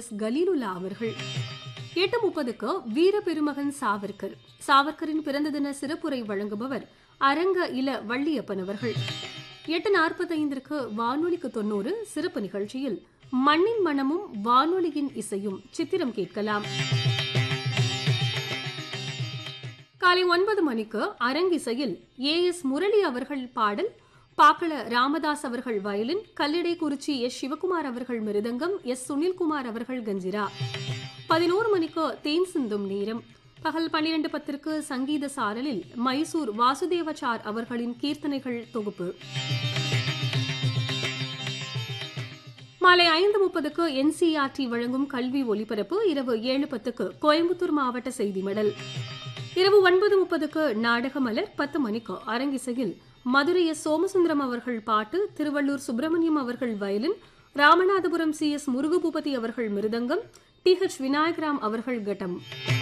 S Khaleelullah அவர்கள் எட்டு முப்பதுக்கு வீர பெருமகன் சாவர்கர் சாவர்கரின் பிறந்த தின சிறப்புரை வழங்குபவர் அரங்க இல வள்ளியப்பன் அவர்கள் எட்டு நாற்பத்தைந்திற்கு வானொலிக்கு தொண்ணூறு சிறப்பு நிகழ்ச்சியில் மண்ணின் மனமும் வானொலியின் இசையும் சித்திரம் கேட்கலாம் காலை ஒன்பது மணிக்கு அரங்கிசையில் ஏ எஸ் முரளி அவர்கள் பாடல் பாக்கள ராமதாஸ் அவர்கள் violin Kallidaikurichi S Sivakumar அவர்கள் மிருதங்கம் எஸ் சுனில்குமார் அவர்கள் கஞ்சிரா பதினோரு மணிக்கு தேன் சிந்தும் நேரம் பகல் பன்னிரண்டு பத்திற்கு சங்கீத சாரலில் மைசூர் வாசுதேவச்சார் அவர்களின் கீர்த்தனைகள் தொகுப்பு மாலை ஐந்து முப்பதுக்கு என்சிஆர்டி வழங்கும் கல்வி ஒலிபரப்பு இரவு ஏழு பத்துக்கு கோயம்புத்தூர் மாவட்ட செய்தி மடல் இரவு ஒன்பது முப்பதுக்கு நாடக மலர் பத்து மணிக்கு அரங்கிசையில் மதுரை எஸ் சோமசுந்தரம் அவர்கள் பாட்டு திருவள்ளூர் சுப்பிரமணியம் அவர்கள் violin Ramanathapuram C S Murugaboopathi அவர்கள் மிருதங்கம் டி ஹெச் விநாயகராம் அவர்கள் கட்டம்